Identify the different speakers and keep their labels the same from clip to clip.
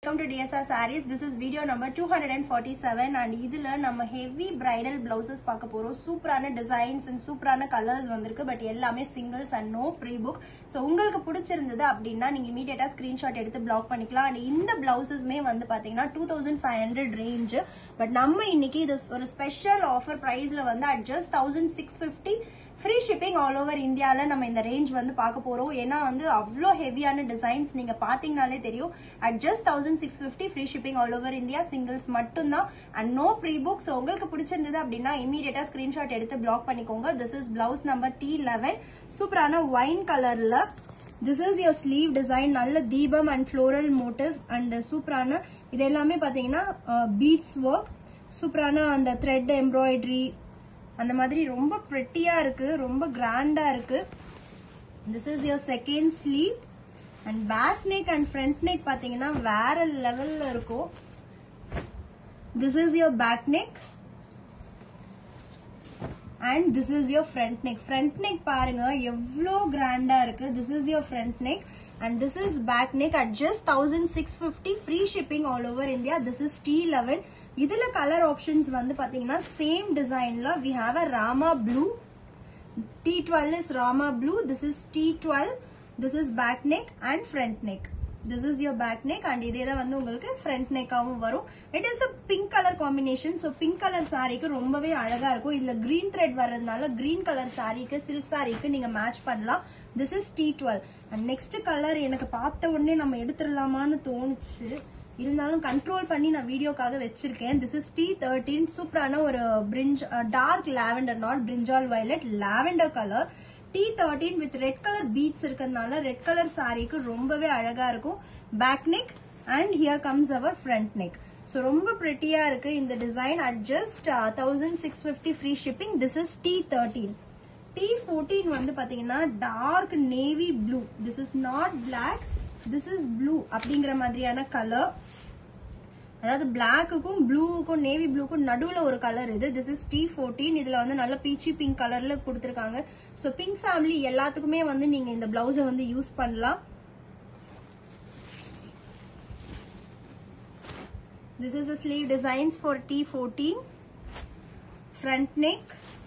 Speaker 1: Welcome to DSR sarees this is video number two hundred and forty seven and இதுல நம்ம heavy bridal blouses பார்க்க போறோம் சூப்பரான designs and சூப்பரான கலர்ஸ் வந்திருக்கு பட் எல்லாமே singles and no prebook so உங்களுக்கு பிடிச்சிருந்தது அப்படின்னா நீங்க இமீடியட்டா ஸ்கிரீன்ஷாட் எடுத்து பிளாக் பண்ணிக்கலாம் அண்ட் இந்த பிளவுசஸ்மே வந்து பாத்தீங்கன்னா two thousand five hundred range but நம்ம இன்னைக்கு இது ஒரு ஸ்பெஷல் ஆஃபர் பிரைஸ்ல வந்து at just thousand six fifty free shipping all over இந்தியாவில் நம்ம இந்த ரேஞ்ச் வந்து பார்க்க போகிறோம் ஏன்னா வந்து அவ்வளோ ஹெவியான டிசைன்ஸ் நீங்கள் பார்த்தீங்கனாலே தெரியும் at just thousand six fifty free shipping all over India singles மட்டும்தான் and no prebook so உங்களுக்கு பிடிச்சிருந்தது அப்படின்னா இமீடியட்டாக ஸ்க்ரீன்ஷாட் எடுத்து பிளாக் பண்ணிக்கோங்க this is blouse number D eleven சூப்பரான ஒயின் கலரில் this is your sleeve design நல்ல தீபம் அண்ட் ஃப்ளோரல் மோட்டிவ் அண்ட் சூப்பரான இது எல்லாமே பார்த்தீங்கன்னா பீட்ஸ் ஒர்க் சூப்பரான அந்த த்ரெட் எம்ப்ராய்டரி அந்த மாதிரி ரொம்ப ப்ரெட்டியா இருக்கு ரொம்ப கிராண்டா இருக்கு this is your second sleeve and back neck and front neck பாத்தீங்கன்னா வேற லெவல்ல இருக்கும் this is your back neck and this is your front neck front neck பாருங்க எவ்வளோ கிராண்டா இருக்கு this is your front neck and this is back neck at just thousand six fifty free shipping all over India this is D eleven இதுல colour options வந்து பாத்தீங்கன்னா same டிசைன்ல we have a Rama blue D twelve is Rama blue this is D twelve this is back neck and front neck this is your back neck and இதே தான் வந்து உங்களுக்கு front நெக்காவும் வரும் it is a pink colour combination so pink colour சாரீக்கு ரொம்பவே அழகா இருக்கும் இதுல கிரீன் த்ரெட் வர்றதுனால கிரீன் கலர் சாரீக்கு சில்க் சாரீக்கு நீங்க மேட்ச் பண்ணலாம் this is D twelve and next colour எனக்கு பார்த்த உடனே நம்ம எடுத்துடலாமான்னு தோணுச்சு இருந்தாலும் கண்ட்ரோல் பண்ணி நான் வீடியோக்காக வச்சிருக்கேன் திஸ் இஸ் டி தேர்ட்டீன் சூப்பரான ஒரு பிரிஞ்ச் டார்க் லாவெண்டர் நாட் பிரிஞ்சால் violet lavender colour D thirteen with red colour beads இருக்கிறதுனால ரெட் கலர் சாரீக்கு ரொம்பவே அழகா இருக்கும் back neck and here comes our front neck so ரொம்ப ப்ரெட்டியா இருக்கு இந்த design at just thousand six fifty free shipping this is D thirteen D fourteen வந்து பாத்தீங்கன்னா dark navy blue this is not black this is blue அப்படிங்கிற மாதிரியான colour அதாவது பிளாக்குக்கும் ப்ளூவுக்கும் navy ப்ளூக்கும் நடுவில் ஒரு கலர் இது திஸ் இஸ் டி ஃபோர்டீன் இதில் வந்து நல்ல பீச்சி பிங்க் கலரில் கொடுத்துருக்காங்க ஸோ பிங்க் ஃபேமிலி எல்லாத்துக்குமே வந்து நீங்கள் இந்த பிளவுஸை வந்து யூஸ் பண்ணலாம் This is the sleeve designs for T14, front neck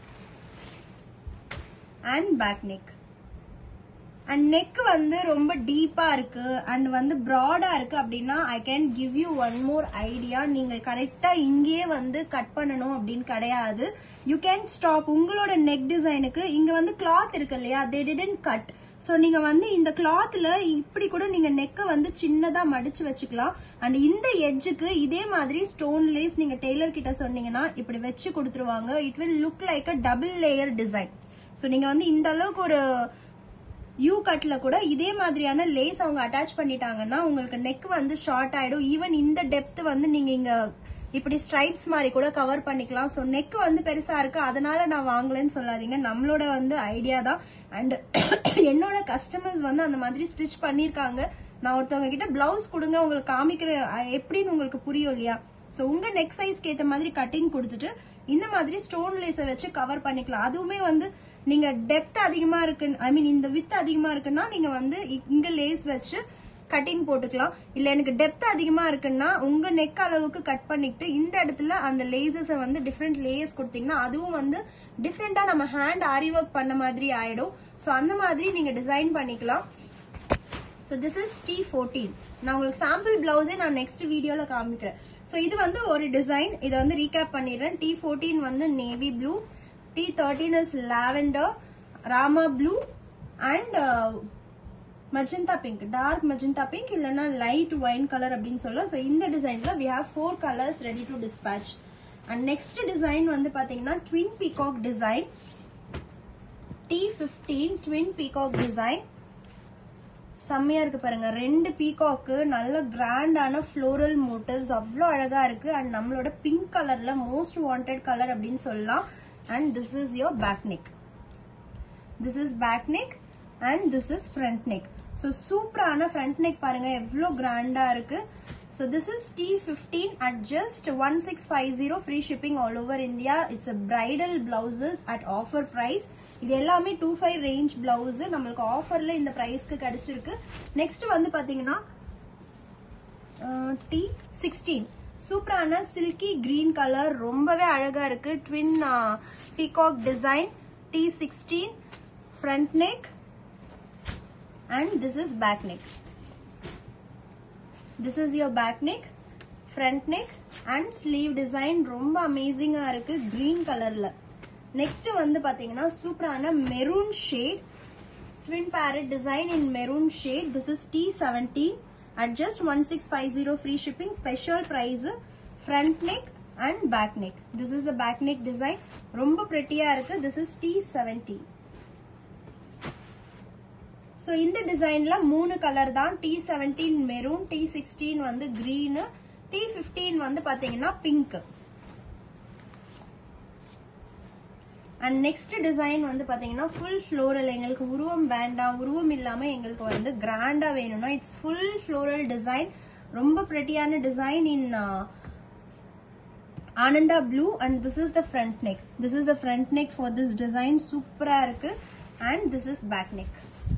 Speaker 1: and back neck. And neck வந்து ரொம்ப டீப்பா இருக்கு அண்ட் வந்து ப்ராடா இருக்கு அப்படின்னா I can give you one more idea நீங்க கரெக்டா இங்கேயே வந்து கட் பண்ணணும் அப்படின்னு கிடையாது யூ கேன் ஸ்டாப் உங்களோட நெக் டிசைனுக்கு இங்க வந்து கிளாத் இருக்கு இல்லையா தே டிடன்ட் கட் ஸோ நீங்க வந்து இந்த கிளாத்ல இப்படி கூட நீங்க நெக்கை வந்து சின்னதா மடிச்சு வச்சுக்கலாம் அண்ட் இந்த எட்ஜுக்கு இதே மாதிரி ஸ்டோன் லேஸ் நீங்க டெய்லர் கிட்ட சொன்னீங்கன்னா இப்படி வச்சு கொடுத்துருவாங்க it will look like a double layer design so நீங்க வந்து இந்த அளவுக்கு ஒரு யூ கட்ல கூட இதே மாதிரியான லேஸ் அவங்க அட்டாச் பண்ணிட்டாங்கன்னா உங்களுக்கு நெக் வந்து ஷார்ட் ஆயிடும் ஈவன் இந்த டெப்த் வந்து நீங்க இங்க இப்படி ஸ்ட்ரைப்ஸ் மாதிரி கூட கவர் பண்ணிக்கலாம் ஸோ நெக் வந்து பெருசா இருக்கு அதனால நான் வாங்கலன்னு சொல்லாதீங்க நம்மளோட வந்து ஐடியா தான் அண்ட் என்னோட கஸ்டமர்ஸ் வந்து அந்த மாதிரி ஸ்டிச் பண்ணிருக்காங்க நான் ஒருத்தவங்க கிட்ட பிளவுஸ் கொடுங்க உங்களுக்கு காமிக்கிற எப்படின்னு உங்களுக்கு புரியும் இல்லையா ஸோ உங்க நெக் சைஸ்க்கு ஏற்ற மாதிரி கட்டிங் கொடுத்துட்டு இந்த மாதிரி ஸ்டோன் லேஸை வச்சு கவர் பண்ணிக்கலாம் அதுவுமே வந்து நீங்க டெப்த் அதிகமா இருக்கு ஐ மீன் இந்த வித் அதிகமா இருக்குன்னா நீங்க வந்து இங்க லேஸ் வச்சு கட்டிங் போட்டுக்கலாம் இல்ல எனக்கு டெப்த் அதிகமா இருக்குன்னா உங்க நெக் அளவுக்கு கட் பண்ணிட்டு இந்த இடத்துல அந்த லேசஸை வந்து டிஃப்ரெண்ட் லேயர்ஸ் கொடுத்தீங்கன்னா அதுவும் வந்து டிஃப்ரெண்டா நம்ம ஹேண்ட் ஆரி ஒர்க் பண்ண மாதிரி ஆயிடும் ஸோ அந்த மாதிரி நீங்க டிசைன் பண்ணிக்கலாம் so this is D fourteen நான் உங்களுக்கு சாம்பிள் பிளவுஸே நான் நெக்ஸ்ட் வீடியோல காமிக்கிறேன் ஸோ இது வந்து ஒரு டிசைன் இதை வந்து ரீகேப் பண்ணிடுறேன் டி ஃபோர்டீன் வந்து navy blue D thirteen is lavender Rama blue and magenta pink dark magenta pink இல்லைன்னா லைட் ஒயின் கலர் அப்படின்னு சொல்லலாம் ஸோ இந்த டிசைன்ல we have four colours ready to dispatch and next design வந்து பாத்தீங்கன்னா twin peacock design D fifteen twin peacock design செம்மையா இருக்கு பாருங்க ரெண்டு பீகாக்கு நல்ல கிராண்டான ஃப்ளோரல் மோட்டிவ்ஸ் அவ்வளோ அழகா இருக்கு அண்ட் நம்மளோட பிங்க் கலர்ல மோஸ்ட் வாண்டட் கலர் அப்படின்னு சொல்லலாம் and this is your back neck this is back neck and this is front neck so சூப்பரான ஃப்ரண்ட் நெக் பாருங்க எவ்வளோ கிராண்டா இருக்கு so this is D fifteen at just one six five zero free shipping all over India it's a bridal blouses at offer price இது எல்லாமே two five range blouse நம்மளுக்கு ஆஃபர்ல இந்த ப்ரைஸ்க்கு கிடைச்சிருக்கு நெக்ஸ்ட் வந்து பாத்தீங்கன்னா டி சிக்ஸ்டீன் சூப்பரான சில்கி கிரீன் கலர் ரொம்பவே அழகா இருக்கு twin peacock design D sixteen front neck and this is back neck this is your back neck front neck and sleeve design ரொம்ப அமேசிங்கா இருக்கு கிரீன் கலர்ல நெக்ஸ்ட் வந்து பாத்தீங்கன்னா சூப்பரான maroon shade twin parrot design in maroon shade this is t17 at just 1650 free shipping special price front neck and back neck this is the back neck design ரொம்ப pretty-ஆ இருக்கு this is t17 so இந்த டிசைன்ல மூணு colour தான் D seventeen maroon D sixteen வந்து green D fifteen வந்து பாத்தீங்கன்னா pink and next design வந்து பாத்தீங்கன்னா ஃபுல் ஃப்ளோரல் எங்களுக்கு உருவம் வேண்டாம் உருவம் இல்லாம எங்களுக்கு வந்து கிராண்டா வேணும்னா இட்ஸ் ஃபுல் ஃப்ளோரல் டிசைன் ரொம்ப பிரெட்டியான design in Ananda blue and this is the front neck this is the front neck for this design சூப்பரா இருக்கு and this is back neck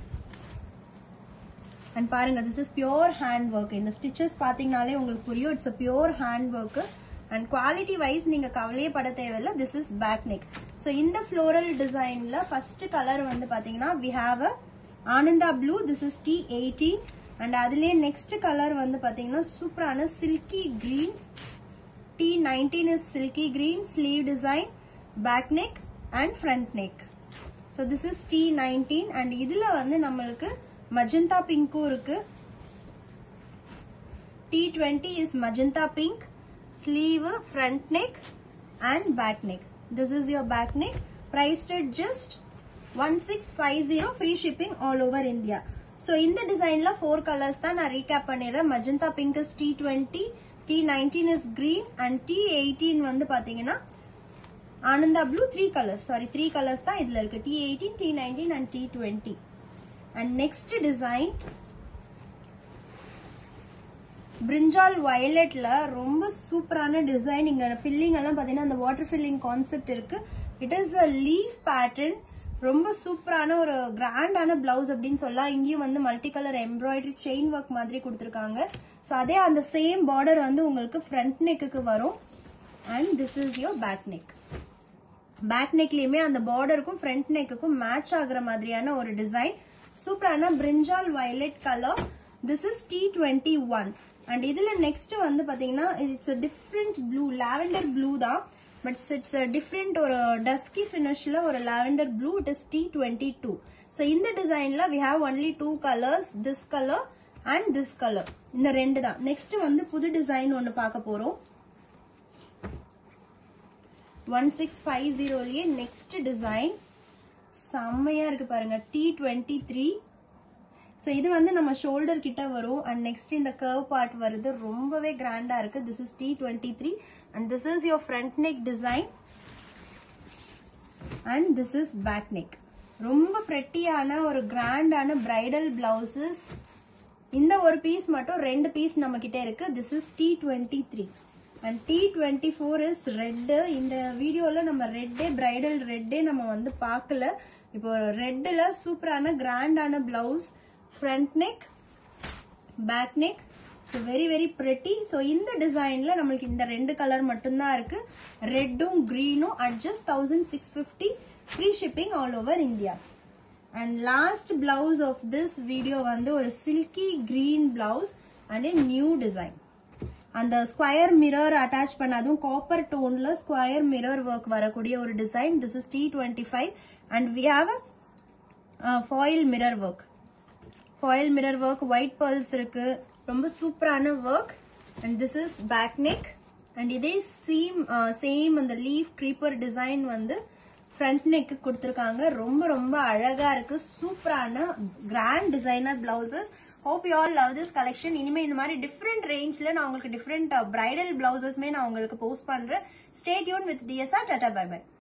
Speaker 1: and பாருங்க this is pure hand work இந்த stitches பாத்தீங்கனாலே உங்களுக்கு புரியும் it's a pure hand work and quality wise நீங்க கவலையே பட தேவையில்ல this is back neck so இந்த ஃப்ளோரல் டிசைன்ல ஃபர்ஸ்ட் கலர் வந்து பாத்தீங்கன்னா we have a Ananda blue this is D eighteen and அதுலயே நெக்ஸ்ட் கலர் வந்து பாத்தீங்கன்னா சூப்பரான silky green D nineteen is silky green sleeve design back neck and front neck so this is D nineteen and இதுல வந்து நம்மளுக்கு magenta பிங்க்கும் இருக்கு D twenty is magenta pink sleeve front neck and back neck this is your back neck priced at just 1650 free shipping all over india so இந்த டிசைன்ல four colours தான் நான் recap பண்ணிடுறேன் magenta pink is T twenty T nineteen is green and T eighteen வந்து பாத்தீங்கன்னா ஆனந்தா blue three colours sorry three colours தான் இதுல இருக்கு T eighteen T nineteen and T twenty and next design brinjal வயலட்ல ரொம்ப சூப்பரான டிசைன் இங்க ஃபில்லிங் எல்லாம் பாத்தீங்கன்னா அந்த வாட்டர் ஃபில்லிங் கான்செப்ட் இருக்கு it is a leaf pattern ரொம்ப சூப்பரான ஒரு கிராண்டான பிளவுஸ் அப்படின்னு சொல்லலாம் இங்கேயும் வந்து multi colour embroidery chain work மாதிரி கொடுத்துருக்காங்க ஸோ அதே அந்த சேம் பார்டர் வந்து உங்களுக்கு ஃப்ரண்ட் நெக்குக்கு வரும் and this is your back neck back நெக்லயுமே அந்த பார்டருக்கும் ஃப்ரண்ட் நெக்குக்கும் மேட்ச் ஆகுற மாதிரியான ஒரு டிசைன் சூப்பரான brinjal violet colour this is T twenty one and இதுல நெக்ஸ்ட் வந்து பாத்தீங்கன்னா it's different blue lavender blue தான் பட் இட்ஸ் டிஃப்ரெண்ட் ஒரு டஸ்கி ஃபினிஷ்ல ஒரு lavender blue it is T twenty two so இந்த டிசைன்ல we have only two colours this colour and this colour இந்த ரெண்டு தான் நெக்ஸ்ட் வந்து புது டிசைன் ஒன்று பார்க்க போறோம் ஒன் சிக்ஸ் ஃபைவ் ஜீரோலயே நெக்ஸ்ட் டிசைன் செம்மையா இருக்கு பாருங்க டி டுவெண்ட்டி த்ரீ ஸோ இது வந்து நம்ம ஷோல்டர் கிட்ட வரும் அண்ட் நெக்ஸ்ட் இந்த கர்வ் பார்ட் வருது ரொம்பவே கிராண்டா இருக்கு this is T twenty three and this is your front neck design and this is back neck ரொம்ப ப்ரெட்டியான ஒரு கிராண்டான பிரைடல் பிளவுசஸ் இந்த ஒரு பீஸ் மட்டும் ரெண்டு பீஸ் நம்ம கிட்ட இருக்கு this is T twenty three and T twenty four is red இந்த வீடியோவில் நம்ம ரெட்டே பிரைடல் ரெட்டே நம்ம வந்து பார்க்கல இப்போ ரெட்டில் சூப்பரான கிராண்டான blouse front neck back neck so very very pretty so இந்த டிசைனில் நம்மளுக்கு இந்த ரெண்டு கலர் மட்டும்தான் இருக்கு ரெட்டும் க்ரீனும் at just thousand six fifty free shipping all over India and last blouse of this video வந்து ஒரு silky green blouse and a new design அந்த ஸ்கொயர் மிரர் அட்டாச் பண்ணாதும் காப்பர் டோன்ல ஸ்கொயர் மிரர் ஒர்க் வரக்கூடிய ஒரு design this is T twenty five and we have foil mirror work foil mirror work white pearls இருக்கு ரொம்ப சூப்பரான work and this is back neck and இதே same same அந்த leaf creeper design வந்து front neck கொடுத்துருக்காங்க ரொம்ப ரொம்ப அழகா இருக்கு சூப்பரான grand designer blouses hope you all love this collection இனிமே இந்த மாதிரி டிஃப்ரெண்ட் ரேஞ்ச்ல நான் உங்களுக்கு டிஃப்ரெண்ட் பிரைடல் பிளவுசஸ்மே நான் உங்களுக்கு போஸ்ட் பண்றேன் stay tune with DSR tata bye by